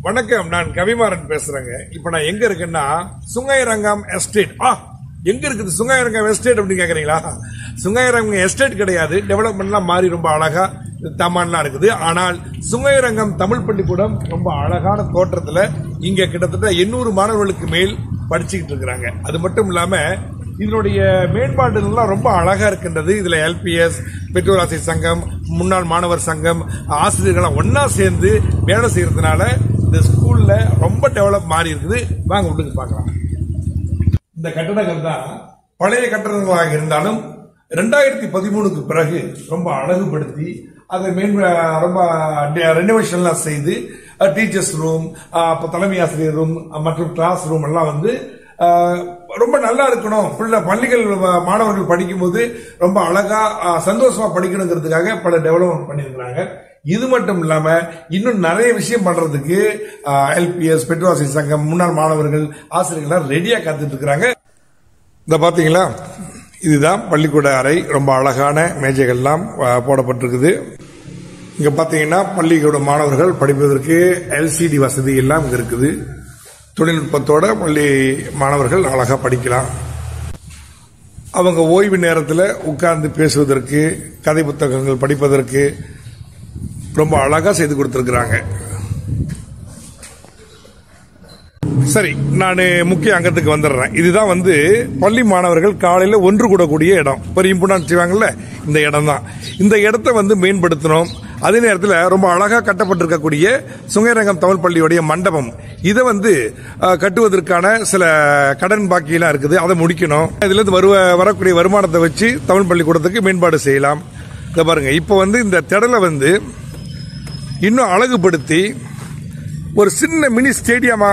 வணக்கம் நான் கவிமாறன் பேசுறேங்க இப்ப நான் எங்க இருக்கேன்னா சுங்கைரங்கம் எஸ்டேட் ஆ எங்க இருக்குது சுங்கைரங்கம் எஸ்டேட் அப்படின்னு கேக்குறீங்களா சுங்கைரங்கம் எஸ்டேட் கிடையாது டெவலப்மெண்ட்லாம் மாறி ரொம்ப அழகா தமான்லாம் இருக்குது ஆனால் சுங்கைரங்கம் தமிழ் பள்ளிக்கூடம் ரொம்ப அழகான தோற்றத்துல இங்க கிட்டத்தட்ட எண்ணூறு மாணவர்களுக்கு மேல் படிச்சுக்கிட்டு இருக்கிறாங்க அது மட்டும் இல்லாம இதனுடைய மேம்பாடுகள்லாம் ரொம்ப அழகா இருக்கின்றது இதுல எல்பிஎஸ் பெற்றோர் ஆசிரியர் சங்கம் முன்னாள் மாணவர் சங்கம் ஆசிரியர்கள்லாம் ஒன்னா சேர்ந்து வேலை செய்யறதுனால இந்த ஸ்கூல்ல ரொம்ப டெவலப் மாறி இருக்குது வாங்க உள்ளுக்கு பார்க்கலாம் இந்த கட்டடங்கள் தான் பழைய கட்டடங்களாக இருந்தாலும் ரெண்டாயிரத்தி பதிமூணுக்கு பிறகு ரொம்ப அழகுபடுத்தி அதை மேம்ப ரொம்ப ரெனோவேஷன்லாம் செய்து டீச்சர்ஸ் ரூம் அப்போ தலைமை ஆசிரியர் ரூம் மற்றும் கிளாஸ் ரூம் எல்லாம் வந்து அஹ், ரொம்ப நல்லா இருக்கணும் பிள்ளை பள்ளிகள் வ- மாணவர்கள் படிக்கும்போது ரொம்ப அழகா அஹ், சந்தோஷமா படிக்கணுங்கிறதுக்காக பல டெவலப்மெண்ட் பண்ணியிருக்கிறாங்க இது மட்டும் இல்லாம இன்னும் நிறைய விஷயம் பண்றதுக்கு எல்பிஎஸ் பெட்ரோசி சங்கம் முன்னாள் மாணவர்கள் ஆசிரியர்கள் ரெடியா காத்துட்டு இருக்கிறாங்க இந்த பாத்தீங்களா இதுதான் பள்ளிக்கூட அறை ரொம்ப அழகான மேஜைகள்லாம் அஹ், போடப்பட்டிருக்குது இங்க பாத்தீங்கன்னா பள்ளிக்கூட மாணவர்கள் படிப்பதற்கு எல்சிடி வசதி எல்லாம் இங்க இருக்குது தொழில்நுட்பத்தோட பள்ளி மாணவர்கள் அழகா படிக்கலாம் அவங்க ஓய்வு நேரத்தில் உட்கார்ந்து பேசுவதற்கு கதை புத்தகங்கள் படிப்பதற்கு ரொம்ப அழகா செய்து கொடுத்திருக்கிறாங்க சரி நான் முக்கிய அங்கத்துக்கு வந்துடுறேன் இதுதான் வந்து பள்ளி மாணவர்கள் காலையில் ஒன்று கூடக்கூடிய இடம் ஒரு இம்பார்ட்டன்ட் செய்வாங்கல்ல இந்த இடம் தான் இந்த இடத்த வந்து மேம்படுத்தணும் அதே நேரத்தில் ரொம்ப அழகா கட்டப்பட்டிருக்கக்கூடிய சுங்கைரங்கம் தமிழ் பள்ளியுடைய மண்டபம் இதை வந்து அஹ், கட்டுவதற்கான சில கடன் பாக்கியெல்லாம் இருக்குது அதை முடிக்கணும் இதுல இருந்து வருவ வரக்கூடிய வருமானத்தை வச்சு தமிழ் பள்ளிக்கூடத்துக்கு மேம்பாடு செய்யலாம் இதை பாருங்க இப்போ வந்து இந்த திடலை வந்து இன்னும் அழகுபடுத்தி ஒரு சின்ன மினி ஸ்டேடியமா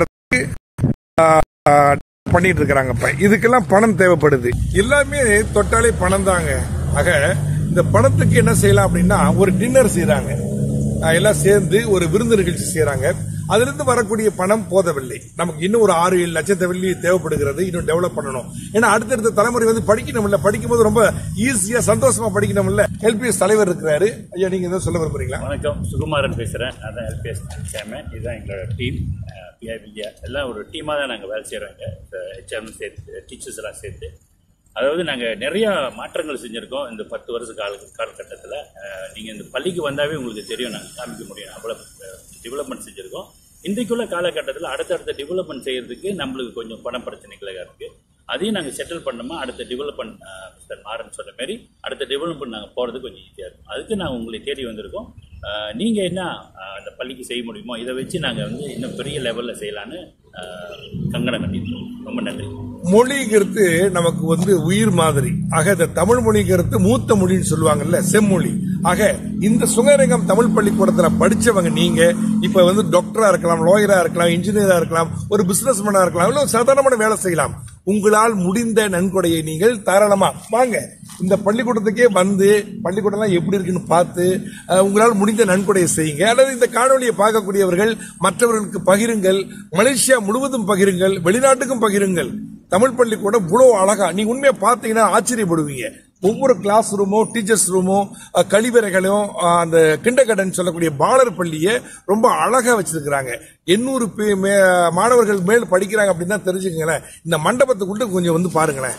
பண்ணிட்டு இருக்காங்க இப்ப இதுக்கெல்லாம் பணம் தேவைப்படுது எல்லாமே தொட்டாலே பணம் தாங்க ஆக இந்த பணத்துக்கு என்ன செய்யலாம் அப்படின்னா ஒரு டின்னர் செய்யறாங்க எல்லாம் சேர்ந்து ஒரு விருந்து நிகழ்ச்சி செய்யறாங்க அதிலிருந்து வரக்கூடிய பணம் போதவில்லை நமக்கு இன்னும் ஒரு ஆறு ஏழு லட்சத்தை வெள்ளி தேவைப்படுகிறது இன்னும் டெவலப் பண்ணணும் ஏன்னா அடுத்தடுத்த தலைமுறை வந்து படிக்கணும் இல்ல படிக்கும்போது ரொம்ப ஈஸியா சந்தோஷமா படிக்கணும் இல்ல எல்பிஎஸ் தலைவர் இருக்கிறாரு ஐயா நீங்க எதாவது சொல்ல விரும்புறீங்களா வணக்கம் சுகுமாரன் பேசுகிறேன் நான் தான் எல்பிஎஸ் சேர்மன் இதுதான் எங்களோட டீம் பிஐ வித்யா எல்லாம் ஒரு டீமாக தான் நாங்கள் வேலை செய்கிறோங்க ஹெச்எம் சேர்த்து டீச்சர்ஸ் எல்லாம் சேர்த்து அதாவது நாங்கள் நிறைய மாற்றங்கள் செஞ்சுருக்கோம் இந்த பத்து வருஷ கால காலகட்டத்தில் நீங்கள் இந்த பள்ளிக்கு வந்தாவே உங்களுக்கு தெரியும் நாங்கள் காமிக்க முடியும் அவ்வளோ டெவலப்மெண்ட் செஞ்சுருக்கோம் இன்றைக்குள்ள காலகட்டத்தில் அடுத்தடுத்த டெவலப்மெண்ட் செய்யறதுக்கு நம்மளுக்கு கொஞ்சம் பண பிரச்சனைகளாக இருக்குது அதையும் நாங்கள் செட்டில் பண்ணோமா அடுத்த டெவலப்மெண்ட் மிஸ்டர் மாறன் சொன்ன மாதிரி அடுத்த டெவலப்மெண்ட் நாங்கள் போகிறது கொஞ்சம் ஈஸியாக இருக்கும் அதுக்கு நாங்கள் உங்களை தேடி வந்திருக்கோம் அஹ், நீங்க என்ன அஹ், அந்த பள்ளிக்கு செய்ய முடியுமோ இதை வச்சு நாங்கள் வந்து இன்னும் பெரிய லெவலில் செய்யலான்னு அஹ், கங்கணம் கட்டியிருக்கோம் ரொம்ப நன்றி மொழிங்கிறது நமக்கு வந்து உயிர் மாதிரி ஆக இந்த தமிழ் மொழிங்கிறது மூத்த மொழின்னு சொல்லுவாங்கல்ல செம்மொழி ஆக இந்த சுங்கரங்கம் தமிழ் பள்ளிக்கூடத்துல படிச்சவங்க நீங்க இப்ப வந்து டாக்டரா இருக்கலாம் லாயரா இருக்கலாம் இன்ஜினியரா இருக்கலாம் ஒரு பிசினஸ் மேனா இருக்கலாம் இல்ல ஒரு சாதாரணமான வேலை செய்யலாம் உங்களால் முடிந்த நன்கொடையை நீங்கள் தாராளமா வாங்க இந்த பள்ளிக்கூடத்துக்கே வந்து பள்ளிக்கூடம்லாம் எப்படி இருக்குன்னு பார்த்து அஹ், உங்களால் முடிந்த நன்கொடையை செய்யுங்க அல்லது இந்த காணொலியை பார்க்கக்கூடியவர்கள் மற்றவர்களுக்கு பகிருங்கள் மலேசியா முழுவதும் பகிருங்கள் வெளிநாட்டுக்கும் பகிருங்கள் தமிழ் பள்ளிக்கூடம் இவ்வளவு அழகா நீங்க உண்மையா பார்த்தீங்கன்னா ஆச்சரியப்படுவீங்க ஒவ்வொரு கிளாஸ் ரூமோ டீச்சர்ஸ் ரூமோ அஹ், கழிவறைகளும் அஹ், அந்த கிண்டகடன் சொல்லக்கூடிய பாலர் பள்ளியை ரொம்ப அழகா வச்சிருக்கிறாங்க எண்ணூறு பே- மே- மாணவர்கள் மேல் படிக்கிறாங்க அப்படின்னு தான் தெரிஞ்சுக்கங்களேன் இந்த மண்டபத்துக்குள்ள கொஞ்சம் வந்து பாருங்களேன்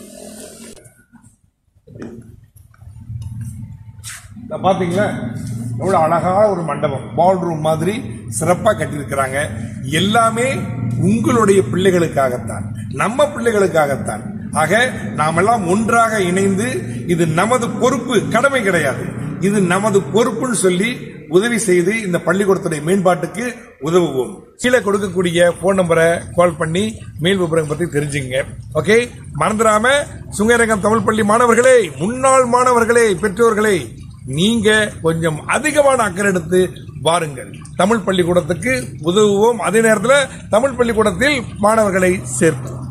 இத பாத்தீங்களா எவ்வளவு அழகான ஒரு மண்டபம் பால் ரூம் மாதிரி சிறப்பா கட்டியிருக்கிறாங்க எல்லாமே உங்களுடைய பிள்ளைகளுக்காகத்தான் நம்ம பிள்ளைகளுக்காகத்தான் ஆக நாமெல்லாம் ஒன்றாக இணைந்து இது நமது பொறுப்பு கடமை கிடையாது இது நமது பொறுப்புன்னு சொல்லி உதவி செய்து இந்த பள்ளிக்கூடத்துடைய மேம்பாட்டுக்கு உதவுவோம் கீழே கொடுக்கக்கூடிய போன் நம்பரை கால் பண்ணி மேல் விவரம் பத்தி தெரிஞ்சுங்க ஓகே மறந்துடாம சுங்கரங்கம் தமிழ் பள்ளி மாணவர்களே முன்னாள் மாணவர்களே பெற்றோர்களே நீங்க கொஞ்சம் அதிகமான அக்கறை எடுத்து வாருங்கள் தமிழ் பள்ளிக்கூடத்துக்கு உதவுவோம் அதே நேரத்தில் தமிழ் பள்ளிக்கூடத்தில் மாணவர்களை சேர்ப்போம்